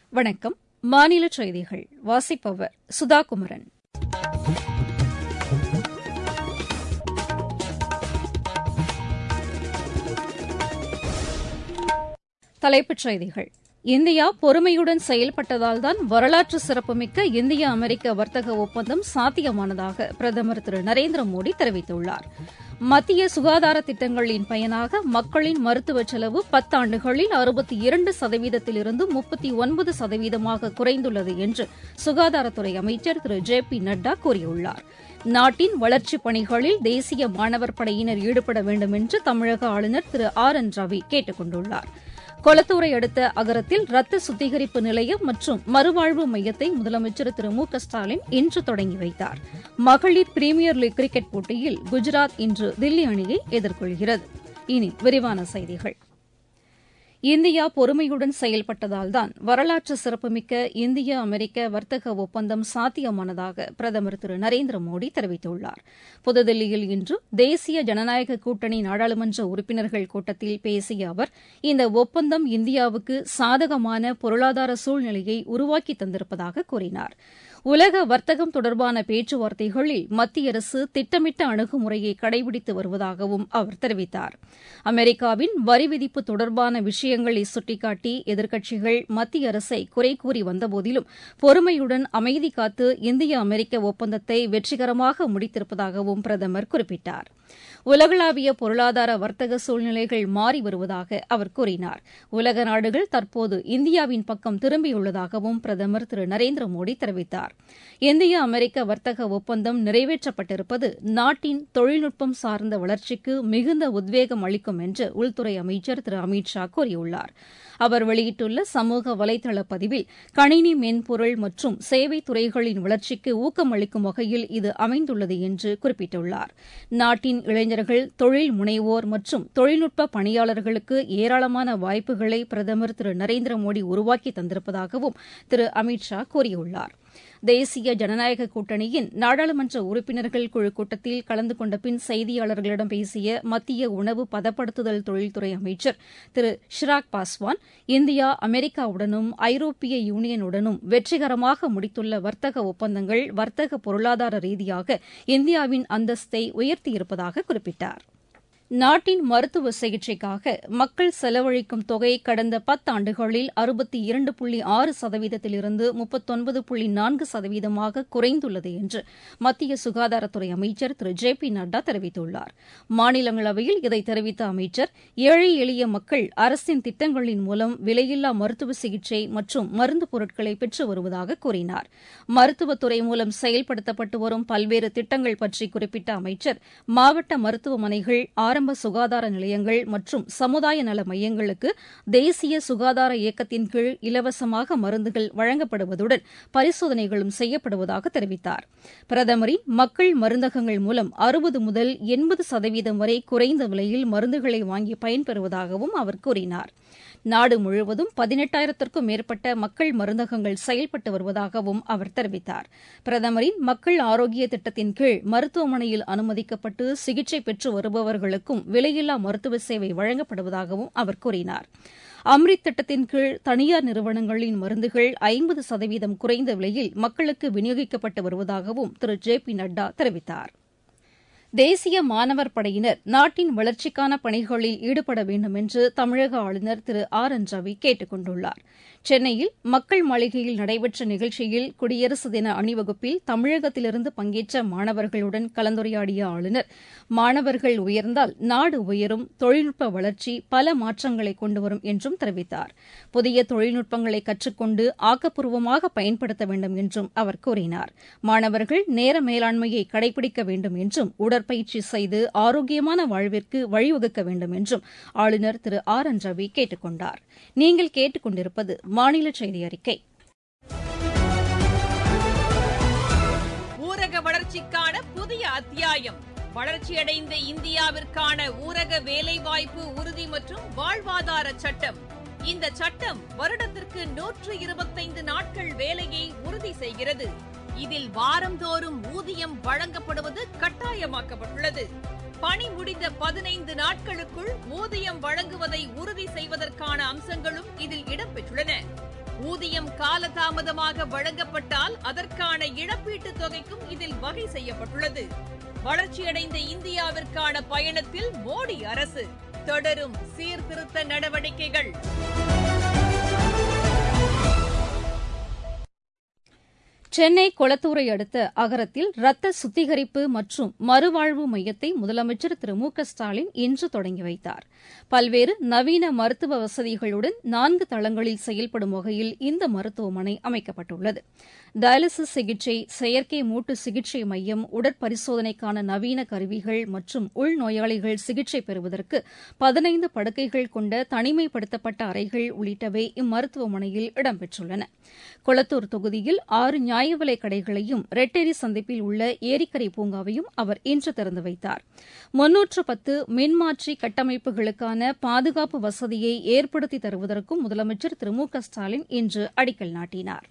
வணக்கம் மாநில செய்திகள் வாசிப்பவர் சுதா குமரன் தலைப்புச் செய்திகள் இந்தியா பொறுமையுடன் செயல்பட்டதால்தான் வரலாற்று சிறப்புமிக்க இந்திய அமெரிக்க வர்த்தக ஒப்பந்தம் சாத்தியமானதாக பிரதமர் திரு நரேந்திர மோடி தெரிவித்துள்ளார் மத்திய சுகாதார திட்டங்களின் பயனாக மக்களின் மருத்துவ செலவு பத்தாண்டுகளில் அறுபத்தி இரண்டு சதவீதத்திலிருந்து முப்பத்தி ஒன்பது சதவீதமாக குறைந்துள்ளது என்று சுகாதாரத்துறை அமைச்சர் திரு ஜே பி நட்டா கூறியுள்ளார் நாட்டின் வளர்ச்சிப் பணிகளில் தேசிய மாணவர் படையினர் ஈடுபட வேண்டும் என்று தமிழக ஆளுநர் திரு ஆர் என் ரவி கேட்டுக் கொண்டுள்ளார் கொளத்தூரை அடுத்த அகரத்தில் ரத்த சுத்திகரிப்பு நிலையம் மற்றும் மறுவாழ்வு மையத்தை முதலமைச்சர் திரு மு க ஸ்டாலின் இன்று தொடங்கி வைத்தார் மகளிர் பிரீமியர் லீக் கிரிக்கெட் போட்டியில் குஜராத் இன்று தில்லி அணியை எதிர்கொள்கிறது இனி விரிவான செய்திகள் இந்தியா பொறுமையுடன் செயல்பட்டதால்தான் வரலாற்று சிறப்புமிக்க இந்திய அமெரிக்க வர்த்தக ஒப்பந்தம் சாத்தியமானதாக பிரதமர் திரு நரேந்திர மோடி தெரிவித்துள்ளார் புதுதில்லியில் இன்று தேசிய ஜனநாயக கூட்டணி நாடாளுமன்ற உறுப்பினர்கள் கூட்டத்தில் பேசிய அவர் இந்த ஒப்பந்தம் இந்தியாவுக்கு சாதகமான பொருளாதார சூழ்நிலையை உருவாக்கி தந்திருப்பதாக கூறினார் உலக வர்த்தகம் தொடர்பான பேச்சுவார்த்தைகளில் மத்திய அரசு திட்டமிட்ட அணுகுமுறையை கடைபிடித்து வருவதாகவும் அவர் தெரிவித்தார் அமெரிக்காவின் வரி விதிப்பு தொடர்பான விஷயங்களை சுட்டிக்காட்டி எதிர்க்கட்சிகள் மத்திய அரசை குறை கூறி வந்தபோதிலும் பொறுமையுடன் அமைதி காத்து இந்திய அமெரிக்க ஒப்பந்தத்தை வெற்றிகரமாக முடித்திருப்பதாகவும் பிரதமர் குறிப்பிட்டார் உலகளாவிய பொருளாதார வர்த்தக சூழ்நிலைகள் மாறி வருவதாக அவர் கூறினார் உலக நாடுகள் தற்போது இந்தியாவின் பக்கம் திரும்பியுள்ளதாகவும் பிரதமர் திரு நரேந்திர மோடி தெரிவித்தார் இந்திய அமெரிக்க வர்த்தக ஒப்பந்தம் நிறைவேற்றப்பட்டிருப்பது நாட்டின் தொழில்நுட்பம் சார்ந்த வளர்ச்சிக்கு மிகுந்த உத்வேகம் அளிக்கும் என்று உள்துறை அமைச்சர் திரு அமித் ஷா கூறியுள்ளார் அவர் வெளியிட்டுள்ள சமூக வலைதள பதிவில் கணினி மென்பொருள் மற்றும் சேவை துறைகளின் வளர்ச்சிக்கு ஊக்கமளிக்கும் வகையில் இது அமைந்துள்ளது என்று குறிப்பிட்டுள்ளார் நாட்டின் இளைஞர்கள் தொழில் முனைவோர் மற்றும் தொழில்நுட்ப பணியாளர்களுக்கு ஏராளமான வாய்ப்புகளை பிரதமர் திரு நரேந்திர மோடி உருவாக்கி தந்திருப்பதாகவும் திரு அமித் ஷா கூறியுள்ளார் தேசிய ஜனநாயக கூட்டணியின் நாடாளுமன்ற உறுப்பினர்கள் குழு கூட்டத்தில் கலந்து கொண்ட பின் செய்தியாளர்களிடம் பேசிய மத்திய உணவு பதப்படுத்துதல் தொழில்துறை அமைச்சர் திரு ஷிராக் பாஸ்வான் இந்தியா அமெரிக்காவுடனும் ஐரோப்பிய யூனியனுடனும் வெற்றிகரமாக முடித்துள்ள வர்த்தக ஒப்பந்தங்கள் வர்த்தக பொருளாதார ரீதியாக இந்தியாவின் அந்தஸ்தை உயர்த்தியிருப்பதாக குறிப்பிட்டார் நாட்டின் மருத்துவ சிகிச்சைக்காக மக்கள் செலவழிக்கும் தொகை கடந்த பத்தாண்டுகளில் அறுபத்தி இரண்டு புள்ளி ஆறு சதவீதத்திலிருந்து முப்பத்தொன்பது புள்ளி நான்கு சதவீதமாக குறைந்துள்ளது என்று மத்திய சுகாதாரத்துறை அமைச்சர் திரு ஜே பி நட்டா தெரிவித்துள்ளார் மாநிலங்களவையில் இதை தெரிவித்த அமைச்சர் ஏழை எளிய மக்கள் அரசின் திட்டங்களின் மூலம் விலையில்லா மருத்துவ சிகிச்சை மற்றும் மருந்து பொருட்களை பெற்று வருவதாக கூறினார் மருத்துவத்துறை மூலம் செயல்படுத்தப்பட்டு வரும் பல்வேறு திட்டங்கள் பற்றி குறிப்பிட்ட அமைச்சர் மாவட்ட மருத்துவமனைகள் ஆரம்ப சுகாதார நிலையங்கள் மற்றும் சமுதாய நல மையங்களுக்கு தேசிய சுகாதார இயக்கத்தின் கீழ் இலவசமாக மருந்துகள் வழங்கப்படுவதுடன் பரிசோதனைகளும் செய்யப்படுவதாக தெரிவித்தார் பிரதமரின் மக்கள் மருந்தகங்கள் மூலம் அறுபது முதல் எண்பது சதவீதம் வரை குறைந்த விலையில் மருந்துகளை வாங்கி பயன்பெறுவதாகவும் அவர் கூறினார் நாடு முழுவதும் பதினெட்டாயிரத்திற்கும் மேற்பட்ட மக்கள் மருந்தகங்கள் செயல்பட்டு வருவதாகவும் அவர் தெரிவித்தார் பிரதமரின் மக்கள் ஆரோக்கிய திட்டத்தின் கீழ் மருத்துவமனையில் அனுமதிக்கப்பட்டு சிகிச்சை பெற்று வருபவர்களுக்கும் விலையில்லா மருத்துவ சேவை வழங்கப்படுவதாகவும் அவர் கூறினார் அம்ரித் திட்டத்தின் கீழ் தனியார் நிறுவனங்களின் மருந்துகள் ஐம்பது சதவீதம் குறைந்த விலையில் மக்களுக்கு விநியோகிக்கப்பட்டு வருவதாகவும் திரு ஜே பி நட்டா தெரிவித்தார் தேசிய மாணவர் படையினர் நாட்டின் வளர்ச்சிக்கான பணிகளில் ஈடுபட வேண்டும் என்று தமிழக ஆளுநர் திரு ஆர் என் ரவி கேட்டுக் கொண்டுள்ளார் சென்னையில் மக்கள் மாளிகையில் நடைபெற்ற நிகழ்ச்சியில் குடியரசு தின அணிவகுப்பில் தமிழகத்திலிருந்து பங்கேற்ற மாணவர்களுடன் கலந்துரையாடிய ஆளுநர் மாணவர்கள் உயர்ந்தால் நாடு உயரும் தொழில்நுட்ப வளர்ச்சி பல மாற்றங்களை கொண்டுவரும் என்றும் தெரிவித்தார் புதிய தொழில்நுட்பங்களை கற்றுக்கொண்டு ஆக்கப்பூர்வமாக பயன்படுத்த வேண்டும் என்றும் அவர் கூறினார் மாணவர்கள் நேர மேலாண்மையை கடைபிடிக்க வேண்டும் என்றும் உடற்பயிற்சி செய்து ஆரோக்கியமான வாழ்விற்கு வழிவகுக்க வேண்டும் என்றும் ஆளுநர் திரு ஆர் என் ரவி கேட்டுக் கொண்டார் நீங்கள் கேட்டுக் கொண்டிருப்பது மாநில செய்தி அறிக்கை ஊரக வளர்ச்சிக்கான புதிய அத்தியாயம் வளர்ச்சியடைந்த இந்தியாவிற்கான ஊரக வேலைவாய்ப்பு உறுதி மற்றும் வாழ்வாதார சட்டம் இந்த சட்டம் வருடத்திற்கு நூற்று இருபத்தைந்து நாட்கள் வேலையை உறுதி செய்கிறது இதில் வாரந்தோறும் ஊதியம் வழங்கப்படுவது கட்டாயமாக்கப்பட்டுள்ளது பணி முடிந்த பதினைந்து நாட்களுக்குள் ஊதியம் வழங்குவதை உறுதி செய்வதற்கான அம்சங்களும் இதில் இடம்பெற்றுள்ளன ஊதியம் காலதாமதமாக வழங்கப்பட்டால் அதற்கான இழப்பீட்டுத் தொகைக்கும் இதில் வகை செய்யப்பட்டுள்ளது வளர்ச்சியடைந்த இந்தியாவிற்கான பயணத்தில் மோடி அரசு தொடரும் சீர்திருத்த நடவடிக்கைகள் சென்னை கொளத்தூரை அடுத்த அகரத்தில் ரத்த சுத்திகரிப்பு மற்றும் மறுவாழ்வு மையத்தை முதலமைச்சர் திரு மு க ஸ்டாலின் இன்று தொடங்கி வைத்தார் பல்வேறு நவீன மருத்துவ வசதிகளுடன் நான்கு தளங்களில் செயல்படும் வகையில் இந்த மருத்துவமனை அமைக்கப்பட்டுள்ளது டயாலிசிஸ் சிகிச்சை செயற்கை மூட்டு சிகிச்சை மையம் உடற்பரிசோதனைக்கான நவீன கருவிகள் மற்றும் உள்நோயாளிகள் சிகிச்சை பெறுவதற்கு பதினைந்து படுக்கைகள் கொண்ட தனிமைப்படுத்தப்பட்ட அறைகள் உள்ளிட்டவை இம்மருத்துவமனையில் இடம்பெற்றுள்ளன கொளத்தூர் தொகுதியில் ஆறு நியாய விலைக் கடைகளையும் ரெட்டேரி சந்திப்பில் உள்ள ஏரிக்கரை பூங்காவையும் அவர் இன்று திறந்து வைத்தார் முன்னூற்று பத்து மின்மாற்றி கட்டமைப்புகளுக்கான பாதுகாப்பு வசதியை ஏற்படுத்தி தருவதற்கும் முதலமைச்சர் திரு மு க ஸ்டாலின் இன்று அடிக்கல் நாட்டினார்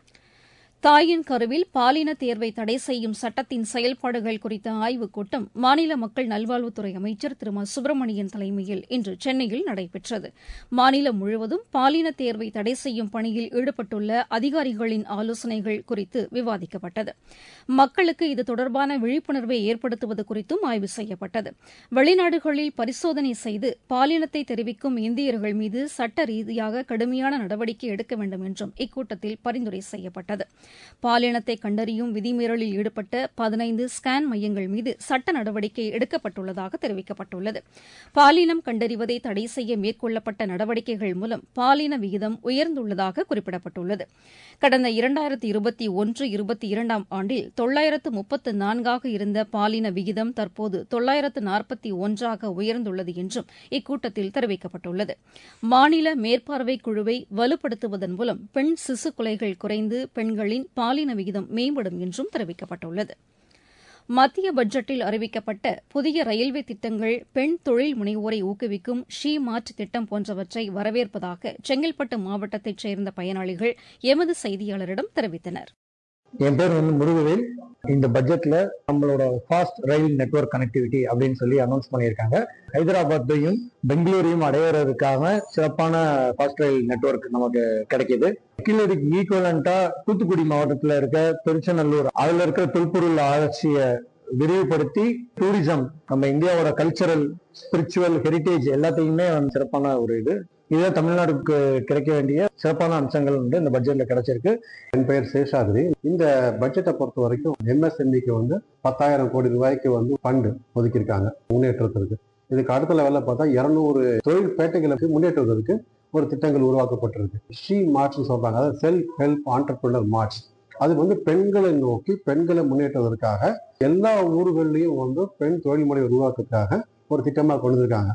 தாயின் கருவில் பாலின தேர்வை தடை செய்யும் சட்டத்தின் செயல்பாடுகள் குறித்த ஆய்வுக் கூட்டம் மாநில மக்கள் நல்வாழ்வுத்துறை அமைச்சர் திரு மா சுப்பிரமணியன் தலைமையில் இன்று சென்னையில் நடைபெற்றது மாநிலம் முழுவதும் பாலின தேர்வை தடை செய்யும் பணியில் ஈடுபட்டுள்ள அதிகாரிகளின் ஆலோசனைகள் குறித்து விவாதிக்கப்பட்டது மக்களுக்கு இது தொடர்பான விழிப்புணர்வை ஏற்படுத்துவது குறித்தும் ஆய்வு செய்யப்பட்டது வெளிநாடுகளில் பரிசோதனை செய்து பாலினத்தை தெரிவிக்கும் இந்தியர்கள் மீது சட்ட ரீதியாக கடுமையான நடவடிக்கை எடுக்க வேண்டும் என்றும் இக்கூட்டத்தில் பரிந்துரை செய்யப்பட்டது பாலினத்தை கண்டறியும் விதிமீறலில் ஈடுபட்ட பதினைந்து ஸ்கேன் மையங்கள் மீது சட்ட நடவடிக்கை எடுக்கப்பட்டுள்ளதாக தெரிவிக்கப்பட்டுள்ளது பாலினம் கண்டறிவதை தடை செய்ய மேற்கொள்ளப்பட்ட நடவடிக்கைகள் மூலம் பாலின விகிதம் உயர்ந்துள்ளதாக குறிப்பிடப்பட்டுள்ளது கடந்த இரண்டாயிரத்தி இருபத்தி ஒன்று இருபத்தி இரண்டாம் ஆண்டில் தொள்ளாயிரத்து முப்பத்து நான்காக இருந்த பாலின விகிதம் தற்போது தொள்ளாயிரத்து நாற்பத்தி ஒன்றாக உயர்ந்துள்ளது என்றும் இக்கூட்டத்தில் தெரிவிக்கப்பட்டுள்ளது மாநில மேற்பார்வை குழுவை வலுப்படுத்துவதன் மூலம் பெண் சிசு கொலைகள் குறைந்து பெண்களின் பாலின விகிதம் மேம்படும் என்றும் தெரிவிக்கப்பட்டுள்ளது மத்திய பட்ஜெட்டில் அறிவிக்கப்பட்ட புதிய ரயில்வே திட்டங்கள் பெண் தொழில் முனைவோரை ஊக்குவிக்கும் ஷி மார்ட் திட்டம் போன்றவற்றை வரவேற்பதாக செங்கல்பட்டு மாவட்டத்தைச் சேர்ந்த பயனாளிகள் எமது செய்தியாளரிடம் தெரிவித்தனர் என் பேர் வந்து முருகவேல் இந்த பட்ஜெட்ல நம்மளோட ஃபாஸ்ட் ரயில் நெட்வொர்க் கனெக்டிவிட்டி அப்படின்னு சொல்லி அனௌன்ஸ் பண்ணியிருக்காங்க ஹைதராபாத்தையும் பெங்களூரையும் அடையிறதுக்காக சிறப்பான ஃபாஸ்ட் ரயில் நெட்வொர்க் நமக்கு கிடைக்குது கீழடிக்கு ஈக்குவலண்டா தூத்துக்குடி மாவட்டத்துல இருக்க திருச்செநல்லூர் அதுல இருக்கிற தொல்பொருள் ஆராய்ச்சியை விரிவுபடுத்தி டூரிசம் நம்ம இந்தியாவோட கல்ச்சரல் ஸ்பிரிச்சுவல் ஹெரிட்டேஜ் எல்லாத்தையுமே வந்து சிறப்பான ஒரு இது இதுதான் தமிழ்நாடுக்கு கிடைக்க வேண்டிய சிறப்பான அம்சங்கள் வந்து இந்த பட்ஜெட்ல கிடைச்சிருக்கு என் பெயர் சேஷாதிரி இந்த பட்ஜெட்டை பொறுத்த வரைக்கும் எம்எஸ்எம்இக்கு வந்து பத்தாயிரம் கோடி ரூபாய்க்கு வந்து ஃபண்டு ஒதுக்கியிருக்காங்க முன்னேற்றத்திற்கு இதுக்கு அடுத்த லெவலில் பார்த்தா இரநூறு தொழில் பேட்டைகளுக்கு முன்னேற்றுவதற்கு ஒரு திட்டங்கள் உருவாக்கப்பட்டிருக்கு ஷீ மார்ட்ஸ்னு சொல்றாங்க அதாவது செல்ஃப் ஹெல்ப் ஆண்டர்பிரினர் மார்ட்ஸ் அது வந்து பெண்களை நோக்கி பெண்களை முன்னேற்றுவதற்காக எல்லா ஊர்கள்லையும் வந்து பெண் தொழில் முறை உருவாக்குறதுக்காக ஒரு திட்டமாக கொண்டு வந்திருக்காங்க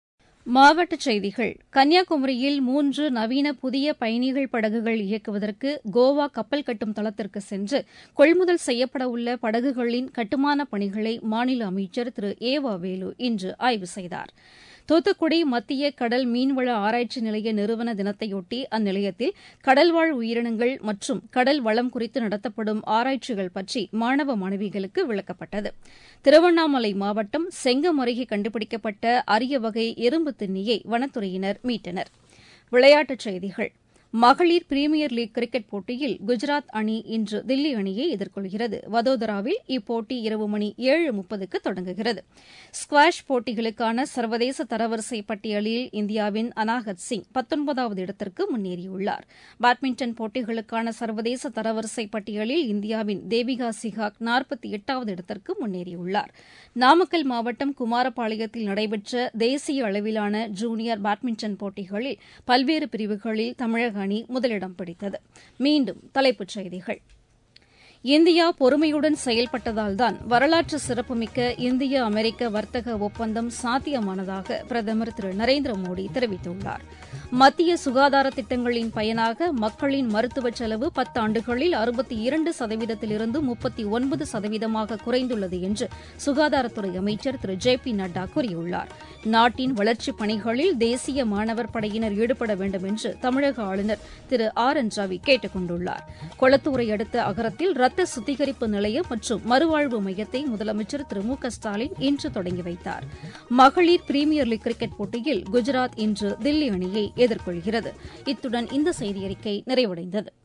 மாவட்டச் செய்திகள் கன்னியாகுமரியில் மூன்று நவீன புதிய பயணிகள் படகுகள் இயக்குவதற்கு கோவா கப்பல் கட்டும் தளத்திற்கு சென்று கொள்முதல் செய்யப்பட உள்ள படகுகளின் கட்டுமானப் பணிகளை மாநில அமைச்சர் திரு ஏவா வேலு இன்று ஆய்வு செய்தார் தூத்துக்குடி மத்திய கடல் மீன்வள ஆராய்ச்சி நிலைய நிறுவன தினத்தையொட்டி அந்நிலையத்தில் கடல்வாழ் உயிரினங்கள் மற்றும் கடல் வளம் குறித்து நடத்தப்படும் ஆராய்ச்சிகள் பற்றி மாணவ மாணவிகளுக்கு விளக்கப்பட்டது திருவண்ணாமலை மாவட்டம் செங்கம் அருகே கண்டுபிடிக்கப்பட்ட அரிய வகை எறும்பு திண்ணியை வனத்துறையினர் மீட்டனர் விளையாட்டுச் செய்திகள் மகளிர் பிரீமியர் லீக் கிரிக்கெட் போட்டியில் குஜராத் அணி இன்று தில்லி அணியை எதிர்கொள்கிறது வதோதராவில் இப்போட்டி இரவு மணி ஏழு முப்பதுக்கு தொடங்குகிறது ஸ்குவாஷ் போட்டிகளுக்கான சர்வதேச தரவரிசை பட்டியலில் இந்தியாவின் அனாகத் சிங் பத்தொன்பதாவது இடத்திற்கு முன்னேறியுள்ளார் பேட்மிண்டன் போட்டிகளுக்கான சர்வதேச தரவரிசை பட்டியலில் இந்தியாவின் தேவிகா சிகாக் நாற்பத்தி எட்டாவது இடத்திற்கு முன்னேறியுள்ளார் நாமக்கல் மாவட்டம் குமாரபாளையத்தில் நடைபெற்ற தேசிய அளவிலான ஜூனியர் பேட்மிண்டன் போட்டிகளில் பல்வேறு பிரிவுகளில் தமிழக அணி முதலிடம் பிடித்தது மீண்டும் தலைப்புச் செய்திகள் இந்தியா பொறுமையுடன் செயல்பட்டதால்தான் வரலாற்று சிறப்புமிக்க இந்திய அமெரிக்க வர்த்தக ஒப்பந்தம் சாத்தியமானதாக பிரதமர் திரு நரேந்திர மோடி தெரிவித்துள்ளார் மத்திய சுகாதார திட்டங்களின் பயனாக மக்களின் மருத்துவ செலவு பத்தாண்டுகளில் அறுபத்தி இரண்டு சதவீதத்திலிருந்து முப்பத்தி ஒன்பது சதவீதமாக குறைந்துள்ளது என்று சுகாதாரத்துறை அமைச்சர் திரு ஜே பி நட்டா கூறியுள்ளார் நாட்டின் வளர்ச்சிப் பணிகளில் தேசிய மாணவர் படையினர் ஈடுபட வேண்டும் என்று தமிழக ஆளுநர் திரு ஆர் என் ரவி கேட்டுக் கொண்டுள்ளார் கொளத்தூரை அடுத்த அகரத்தில் ரத்த மாவட்ட சுத்திகரிப்பு நிலையம் மற்றும் மறுவாழ்வு மையத்தை முதலமைச்சர் திரு மு க ஸ்டாலின் இன்று தொடங்கி வைத்தார் மகளிர் பிரீமியர் லீக் கிரிக்கெட் போட்டியில் குஜராத் இன்று தில்லி அணியை எதிர்கொள்கிறது இத்துடன் இந்த செய்தியறிக்கை நிறைவடைந்தது